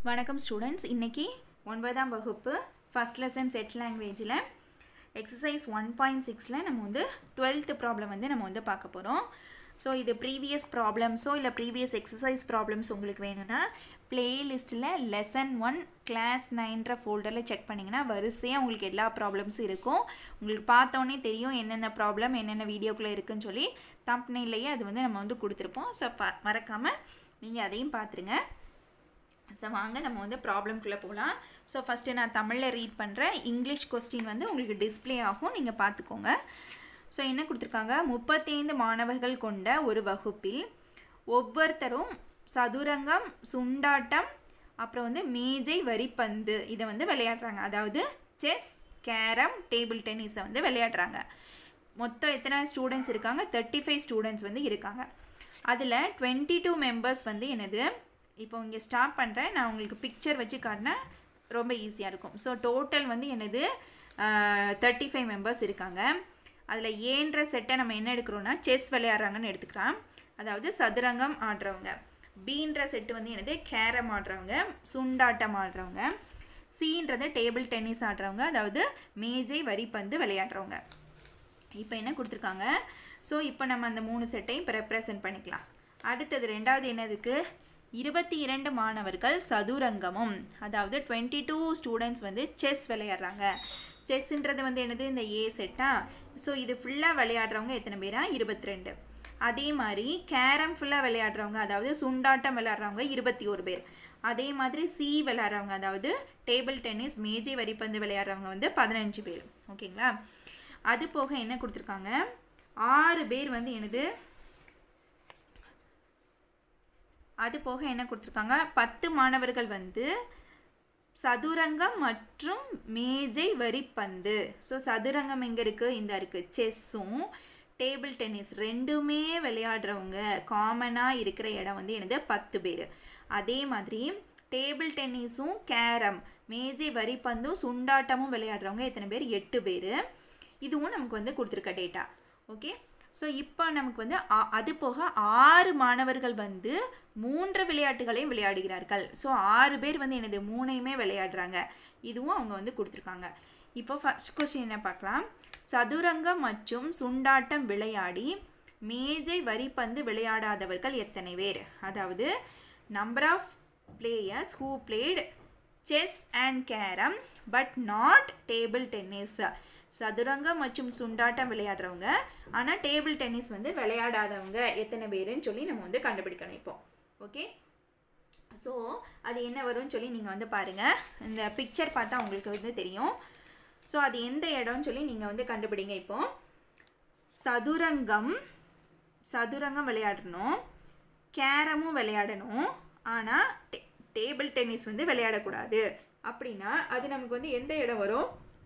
வணக்கம் ஸ்டூடெண்ட்ஸ் இன்றைக்கி ஒன்பதாம் வகுப்பு ஃபஸ்ட் லெசன் செட் லாங்குவேஜில் எக்ஸசைஸ் ஒன் பாயிண்ட் சிக்ஸில் நம்ம வந்து டுவெல்த்து ப்ராப்ளம் வந்து நம்ம வந்து பார்க்க போகிறோம் ஸோ இது ப்ரீவியஸ் ப்ராப்ளம்ஸோ இல்லை ப்ரீவியஸ் எக்ஸசைஸ் ப்ராப்ளம்ஸ் உங்களுக்கு வேணும்னா பிளேலிஸ்ட்டில் லெசன் ஒன் கிளாஸ் நைன்ற ஃபோல்டரில் செக் பண்ணிங்கன்னா வரிசையாக உங்களுக்கு எல்லா ப்ராப்ளம்ஸும் இருக்கும் உங்களுக்கு பார்த்தோன்னே தெரியும் என்னென்ன ப்ராப்ளம் என்னென்ன வீடியோக்குள்ளே இருக்குன்னு சொல்லி தம்ப்னையிலேயே அது வந்து நம்ம வந்து கொடுத்துருப்போம் ஸோ ப மறக்காமல் நீங்கள் அதையும் பார்த்துருங்க ஸோ வாங்க நம்ம வந்து ப்ராப்ளம்குள்ளே போகலாம் ஸோ ஃபஸ்ட்டு நான் தமிழில் ரீட் பண்ணுறேன் இங்கிலீஷ் கொஸ்டின் வந்து உங்களுக்கு டிஸ்ப்ளே ஆகும் நீங்கள் பார்த்துக்கோங்க ஸோ என்ன கொடுத்துருக்காங்க முப்பத்தைந்து மாணவர்கள் கொண்ட ஒரு வகுப்பில் ஒவ்வொருத்தரும் சதுரங்கம் சுண்டாட்டம் அப்புறம் வந்து மேஜை வரிப்பந்து இதை வந்து விளையாடுறாங்க அதாவது செஸ் கேரம் டேபிள் டென்னிஸை வந்து விளையாடுறாங்க மொத்தம் எத்தனை ஸ்டூடெண்ட்ஸ் இருக்காங்க தேர்ட்டி ஃபைவ் ஸ்டூடெண்ட்ஸ் வந்து இருக்காங்க அதில் டுவெண்ட்டி டூ மெம்பர்ஸ் வந்து என்னது இப்போ இங்கே ஸ்டார்ட் பண்ணுறேன் நான் உங்களுக்கு பிக்சர் வச்சு காட்டினா ரொம்ப ஈஸியாக இருக்கும் ஸோ டோட்டல் வந்து என்னது தேர்ட்டி ஃபைவ் மெம்பர்ஸ் இருக்காங்க அதில் ஏன்ற செட்டை நம்ம என்ன எடுக்கிறோன்னா செஸ் விளையாடுறாங்கன்னு எடுத்துக்கலாம் அதாவது சதுரங்கம் ஆடுறவங்க பீன்ற செட்டு வந்து என்னது கேரம் ஆடுறவங்க சுண்டாட்டம் ஆடுறவங்க சீன்றது டேபிள் டென்னிஸ் ஆடுறவங்க அதாவது மேஜை வரிப்பந்து விளையாடுறவங்க இப்போ என்ன கொடுத்துருக்காங்க ஸோ இப்போ நம்ம அந்த மூணு செட்டையும் இப்போ ரெப்ரசன்ட் பண்ணிக்கலாம் அடுத்தது ரெண்டாவது என்னதுக்கு இருபத்தி இரண்டு மாணவர்கள் சதுரங்கமும் அதாவது டுவெண்ட்டி டூ ஸ்டூடெண்ட்ஸ் வந்து செஸ் விளையாடுறாங்க செஸ்ன்றது வந்து என்னது இந்த ஏ செட்டா ஸோ இது ஃபுல்லாக விளையாடுறவங்க எத்தனை பேரா இருபத்தி ரெண்டு அதே மாதிரி கேரம் ஃபுல்லாக விளையாடுறவங்க அதாவது சுண்டாட்டம் விளையாடுறவங்க இருபத்தி ஒரு பேர் அதே மாதிரி சி விளையாடுறவங்க அதாவது டேபிள் டென்னிஸ் மேஜை வரிப்பந்து விளையாடுறவங்க வந்து பதினஞ்சு பேர் ஓகேங்களா அது போக என்ன கொடுத்துருக்காங்க ஆறு பேர் வந்து என்னது அது போக என்ன கொடுத்துருக்காங்க பத்து மாணவர்கள் வந்து சதுரங்கம் மற்றும் மேஜை வரிப்பந்து ஸோ சதுரங்கம் எங்கே இருக்குது இந்த இருக்குது செஸ்ஸும் டேபிள் டென்னிஸ் ரெண்டுமே விளையாடுறவங்க காமனாக இருக்கிற இடம் வந்து என்னது பத்து பேர் அதே மாதிரி டேபிள் டென்னிஸும் கேரம் மேஜை வரிப்பந்தும் சுண்டாட்டமும் விளையாடுறவங்க எத்தனை பேர் எட்டு பேர் இதுவும் நமக்கு வந்து கொடுத்துருக்க டேட்டா ஓகே ஸோ இப்போ நமக்கு வந்து அது போக ஆறு மாணவர்கள் வந்து மூன்று விளையாட்டுகளையும் விளையாடுகிறார்கள் ஸோ ஆறு பேர் வந்து எனது மூணையுமே விளையாடுறாங்க இதுவும் அவங்க வந்து கொடுத்துருக்காங்க இப்போ ஃபஸ்ட் கொஸ்டின் என்ன பார்க்கலாம் சதுரங்கம் மற்றும் சுண்டாட்டம் விளையாடி மேஜை வரிப்பந்து விளையாடாதவர்கள் எத்தனை பேர் அதாவது number of players who played chess and carrom but not table tennis சதுரங்கம் மற்றும் சுண்டாட்டம் விளையாடுறவங்க ஆனால் டேபிள் டென்னிஸ் வந்து விளையாடாதவங்க எத்தனை பேருன்னு சொல்லி நம்ம வந்து கண்டுபிடிக்கணும் இப்போ ஓகே ஸோ அது என்ன வரும்னு சொல்லி நீங்கள் வந்து பாருங்கள் இந்த பிக்சர் பார்த்தா உங்களுக்கு வந்து தெரியும் ஸோ அது எந்த இடம்னு சொல்லி நீங்கள் வந்து கண்டுபிடிங்க இப்போ சதுரங்கம் சதுரங்கம் விளையாடணும் கேரமும் விளையாடணும் ஆனால் டே டேபிள் டென்னிஸ் வந்து விளையாடக்கூடாது அப்படின்னா அது நமக்கு வந்து எந்த இடம் வரும்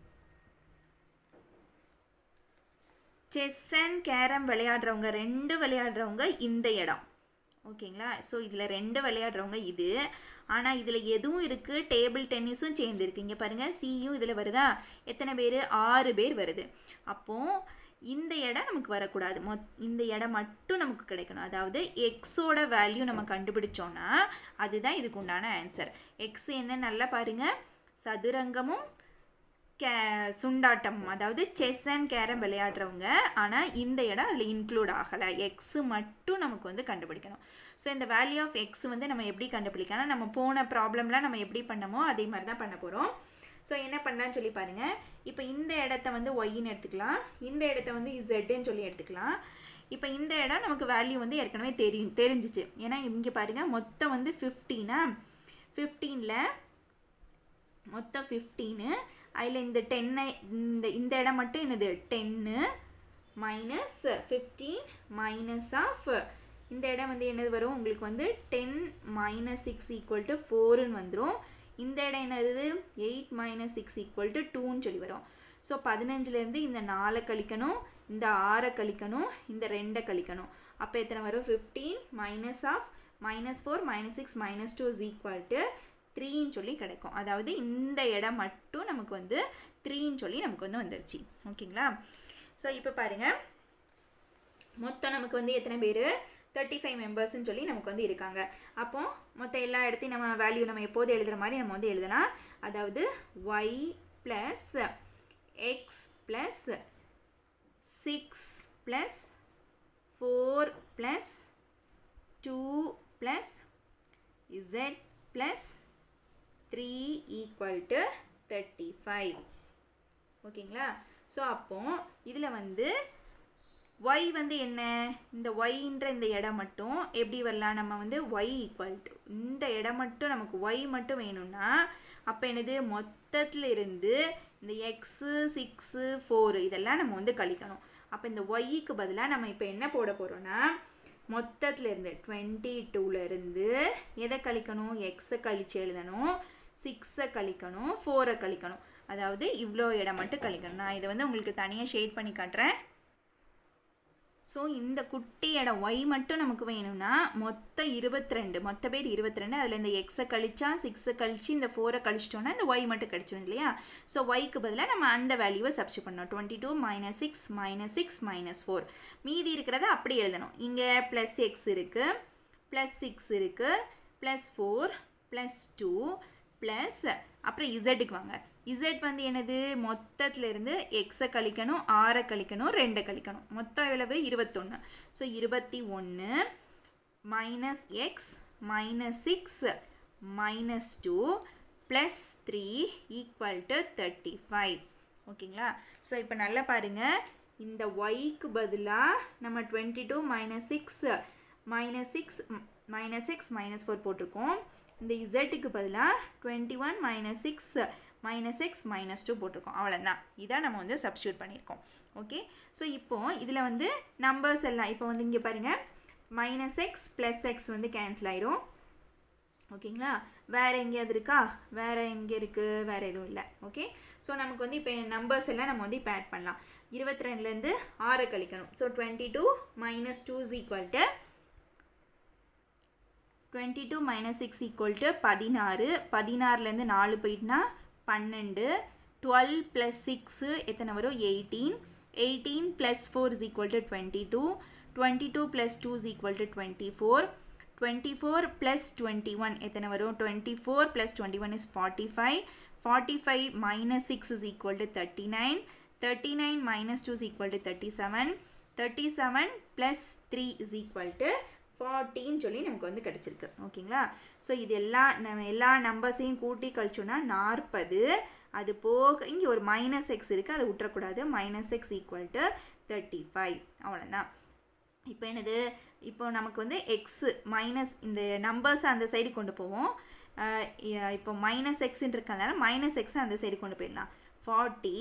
செஸ் அண்ட் கேரம் விளையாடுறவங்க ரெண்டு விளையாடுறவங்க இந்த இடம் ஓகேங்களா ஸோ இதில் ரெண்டு விளையாடுறவங்க இது ஆனால் இதில் எதுவும் இருக்குது டேபிள் டென்னிஸும் சேர்ந்துருக்கு இங்கே பாருங்கள் சியும் இதில் வருதா எத்தனை பேர் ஆறு பேர் வருது அப்போது இந்த இடம் நமக்கு வரக்கூடாது மொ இந்த இடம் மட்டும் நமக்கு கிடைக்கணும் அதாவது எக்ஸோட வேல்யூ நம்ம கண்டுபிடிச்சோன்னா அதுதான் இதுக்கு உண்டான ஆன்சர் எக்ஸ் என்ன நல்லா பாருங்கள் சதுரங்கமும் கே சுண்டாட்டம் அதாவது செஸ் அண்ட் கேரம் விளையாடுறவங்க ஆனால் இந்த இடம் அதில் இன்க்ளூட் ஆகலை எக்ஸு மட்டும் நமக்கு வந்து கண்டுபிடிக்கணும் ஸோ இந்த வேல்யூ ஆஃப் எக்ஸ் வந்து நம்ம எப்படி கண்டுபிடிக்கலாம் நம்ம போன ப்ராப்ளம்லாம் நம்ம எப்படி பண்ணமோ அதே மாதிரி தான் பண்ண போகிறோம் ஸோ என்ன பண்ணலான்னு சொல்லி பாருங்கள் இப்போ இந்த இடத்த வந்து ஒய்ன்னு எடுத்துக்கலாம் இந்த இடத்த வந்து இசட்டுன்னு சொல்லி எடுத்துக்கலாம் இப்போ இந்த இடம் நமக்கு வேல்யூ வந்து ஏற்கனவே தெரியும் தெரிஞ்சிச்சு ஏன்னா இங்கே பாருங்கள் மொத்தம் வந்து ஃபிஃப்டீனா ஃபிஃப்டீனில் மொத்தம் ஃபிஃப்டீனு அதில் இந்த டென்னை இந்த இந்த இடம் மட்டும் என்னது ten minus fifteen minus of இந்த இடம் வந்து என்னது வரும் உங்களுக்கு வந்து ten minus six equal to ஃபோருன்னு வந்துடும் இந்த இடம் என்னது eight minus six equal to டூன்னு சொல்லி வரும் ஸோ பதினஞ்சுலேருந்து இந்த நாலை கழிக்கணும் இந்த ஆறை கழிக்கணும் இந்த ரெண்டை கழிக்கணும் அப்போ எத்தனை வரும் fifteen minus of minus four minus six minus two is equal to த்ரீன்னு சொல்லி கிடைக்கும் அதாவது இந்த இடம் மட்டும் நமக்கு வந்து த்ரீன்னு சொல்லி நமக்கு வந்து வந்துருச்சு ஓகேங்களா ஸோ இப்போ பாருங்கள் மொத்தம் நமக்கு வந்து எத்தனை பேர் தேர்ட்டி ஃபைவ் மெம்பர்ஸ்னு சொல்லி நமக்கு வந்து இருக்காங்க அப்போ மொத்த எல்லா இடத்தையும் நம்ம வேல்யூ நம்ம எப்போது எழுதுகிற மாதிரி நம்ம வந்து எழுதலாம் அதாவது y plus x plus six plus four plus two plus z plus three equal to thirty five ஓகேங்களா ஸோ அப்போ இதில் வந்து ஒய் வந்து என்ன இந்த ஒய்ன்ற இந்த இடம் மட்டும் எப்படி வரலாம் நம்ம வந்து ஒய் ஈக்குவல் டு இந்த இடம் மட்டும் நமக்கு ஒய் மட்டும் வேணும்னா அப்போ என்னது மொத்தத்தில் இருந்து இந்த எக்ஸு சிக்ஸு ஃபோரு இதெல்லாம் நம்ம வந்து கழிக்கணும் அப்போ இந்த ஒய்க்கு பதிலாக நம்ம இப்போ என்ன போட போகிறோன்னா மொத்தத்தில் இருந்து டுவெண்ட்டி டூலேருந்து எதை கழிக்கணும் எக்ஸை கழித்து எழுதணும் சிக்ஸை கழிக்கணும் ஃபோரை கழிக்கணும் அதாவது இவ்வளோ இடம் மட்டும் கழிக்கணும் நான் இதை வந்து உங்களுக்கு தனியாக ஷேட் பண்ணி காட்டுறேன் ஸோ இந்த குட்டி இடம் ஒய் மட்டும் நமக்கு வேணும்னா மொத்தம் இருபத்தி ரெண்டு மொத்த பேர் இருபத்தி ரெண்டு அதில் இந்த எக்ஸை கழிச்சா சிக்ஸை கழிச்சு இந்த ஃபோரை கழிச்சிட்டோன்னா இந்த ஒய் மட்டும் கழிச்சிடும் இல்லையா ஸோ ஒய்க்கு பதிலாக நம்ம அந்த வேல்யூவை சப்ஸ்டியூட் பண்ணோம் twenty two minus six minus six minus four மீதி இருக்கிறத அப்படி எழுதணும் இங்கே ப்ளஸ் எக்ஸ் இருக்குது ப்ளஸ் சிக்ஸ் இருக்குது plus four plus two plus அப்புறம் இசட்டுக்கு வாங்க இசட் வந்து என்னது மொத்தத்தில் இருந்து எக்ஸை கழிக்கணும் ஆறை கழிக்கணும் ரெண்டை கழிக்கணும் மொத்த எவ்வளவு இருபத்தொன்று ஸோ இருபத்தி ஒன்று minus x minus six minus two plus three equal to thirty five ஓகேங்களா ஸோ இப்போ நல்லா பாருங்கள் இந்த ஒய்க்கு பதிலாக நம்ம twenty two minus six minus six minus six minus four போட்டிருக்கோம் இந்த இசட்டுக்கு பதிலாக twenty one minus six minus x minus two போட்டிருக்கோம் அவ்வளோதான் இதான் நம்ம வந்து சப்ஸ்டியூட் பண்ணியிருக்கோம் ஓகே ஸோ இப்போது இதில் வந்து நம்பர்ஸ் எல்லாம் இப்போ வந்து இங்கே பாருங்கள் மைனஸ் எக்ஸ் ப்ளஸ் எக்ஸ் வந்து கேன்சல் ஆயிரும் ஓகேங்களா வேறு எங்கேயாவது இருக்கா வேறு எங்கே இருக்குது வேறு எதுவும் இல்லை ஓகே ஸோ நமக்கு வந்து இப்போ நம்பர்ஸ் எல்லாம் நம்ம வந்து இப்போ ஆட் பண்ணலாம் இருபத்தி ரெண்டுலேருந்து ஆறு கழிக்கணும் so twenty two minus two is equal to twenty two minus six equal to பதினாறு பதினாறுலேருந்து நாலு போயிட்டுனா பன்னெண்டு டுவெல் ப்ளஸ் சிக்ஸு எத்தனை வரும் eighteen eighteen plus four is equal to twenty two twenty two plus two is equal to twenty four twenty four plus twenty one எத்தனை வரும் twenty four plus twenty one is forty five forty five minus six is equal to thirty nine thirty nine minus two is equal to thirty seven thirty seven plus three is equal to ஃபார்ட்டின்னு சொல்லி நமக்கு வந்து கிடச்சிருக்கு ஓகேங்களா so இது எல்லா நம்ம எல்லா நம்பர்ஸையும் கூட்டி கழிச்சோன்னா நாற்பது அது போக இங்கே ஒரு மைனஸ் எக்ஸ் இருக்குது அதை விட்டுறக்கூடாது minus x equal to thirty five அவ்வளோதான் இப்போ என்னது இப்போ நமக்கு வந்து எக்ஸு மைனஸ் இந்த நம்பர்ஸ் அந்த சைடு கொண்டு போவோம் இப்போ மைனஸ் எக்ஸ்ன்னு இருக்கனால மைனஸ் எக்ஸை அந்த சைடு கொண்டு போயிடலாம் ஃபார்ட்டி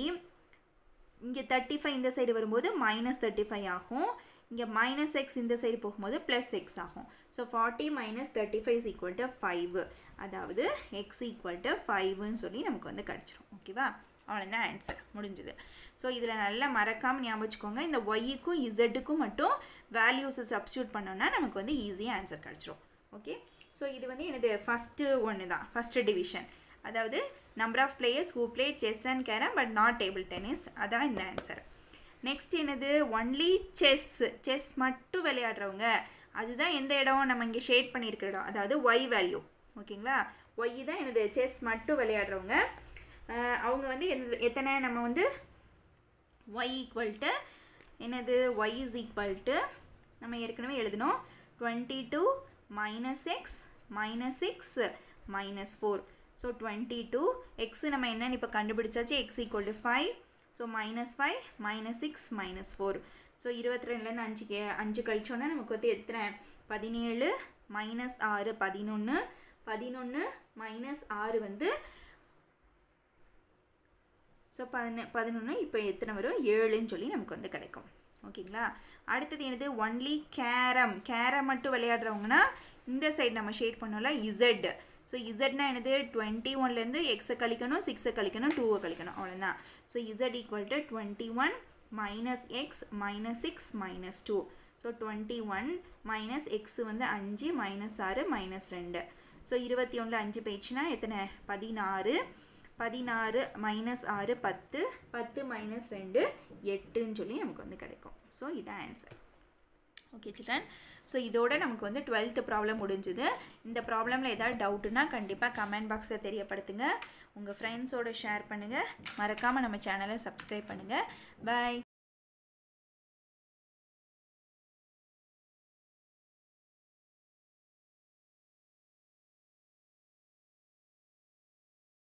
இங்கே தேர்ட்டி ஃபைவ் இந்த சைடு வரும்போது மைனஸ் தேர்ட்டி ஃபைவ் ஆகும் இங்கே மைனஸ் எக்ஸ் இந்த சைடு போகும்போது ப்ளஸ் எக்ஸ் ஆகும் so forty minus thirty five is equal to five அதாவது எக்ஸ் ஈக்குவல் டு ஃபைவ்னு சொல்லி நமக்கு வந்து கிடச்சிரும் ஓகேவா அவ்வளோதான் ஆன்சர் முடிஞ்சுது ஸோ இதில் நல்லா மறக்காமல் ஞாபகம் வச்சுக்கோங்க இந்த ஒய்யுக்கும் இசட்டுக்கும் மட்டும் வேல்யூஸை சப்ஸ்டியூட் பண்ணோன்னா நமக்கு வந்து ஈஸியாக ஆன்சர் கிடச்சிரும் ஓகே ஸோ இது வந்து எனது ஃபஸ்ட்டு ஒன்று தான் ஃபஸ்ட்டு டிவிஷன் அதாவது number of players who play chess and carrom but not table tennis அதான் இந்த ஆன்சர் நெக்ஸ்ட் என்னது ஒன்லி செஸ் செஸ் மட்டும் விளையாடுறவங்க அதுதான் எந்த இடம் நம்ம இங்கே ஷேட் பண்ணியிருக்கிற இடம் அதாவது ஒய் வேல்யூ ஓகேங்களா ஒய் தான் என்னது செஸ் மட்டும் விளையாடுறவங்க அவங்க வந்து எந்த எத்தனை நம்ம வந்து ஒய் ஈக்குவல் டு என்னது ஒய் இஸ் ஈக்குவல் டு நம்ம ஏற்கனவே எழுதினோம் twenty two minus x minus six minus four so twenty two x நம்ம என்னென்னு இப்போ கண்டுபிடிச்சாச்சு x equal to five so minus five minus six minus four so இருபத்தி ரெண்டுலேருந்து அஞ்சு கே அஞ்சு கழிச்சோன்னா நமக்கு வந்து எத்தனை பதினேழு மைனஸ் ஆறு பதினொன்று பதினொன்று மைனஸ் ஆறு வந்து ஸோ பதினொன்று பதினொன்று இப்போ எத்தனை வரும் ஏழுன்னு சொல்லி நமக்கு வந்து கிடைக்கும் ஓகேங்களா அடுத்தது என்னது ஒன்லி கேரம் கேரம் மட்டும் விளையாடுறவங்கன்னா இந்த சைடு நம்ம ஷேட் பண்ணோம்ல இசட் ஸோ இசட்னா என்னது டுவெண்ட்டி ஒன்லேருந்து எக்ஸை கழிக்கணும் சிக்ஸை கழிக்கணும் டூவை கழிக்கணும் அவ்வளோதான் so z equal to twenty one minus x minus six minus two so twenty one minus x வந்து அஞ்சு மைனஸ் ஆறு மைனஸ் ரெண்டு ஸோ இருபத்தி ஒன்றில் அஞ்சு போயிடுச்சுன்னா எத்தனை பதினாறு பதினாறு மைனஸ் ஆறு பத்து பத்து மைனஸ் ரெண்டு எட்டுன்னு சொல்லி நமக்கு வந்து கிடைக்கும் ஸோ இதான் ஆன்சர் ஓகே சில்ட்ரன் ஸோ இதோட நமக்கு வந்து டுவெல்த்து ப்ராப்ளம் முடிஞ்சுது இந்த ப்ராப்ளமில் ஏதாவது டவுட்டுனா கண்டிப்பாக கமெண்ட் பாக்ஸை தெரியப்படுத்துங்க உங்கள் ஃப்ரெண்ட்ஸோட ஷேர் பண்ணுங்கள் மறக்காமல் நம்ம சேனலை சப்ஸ்கிரைப் பண்ணுங்கள் பாய்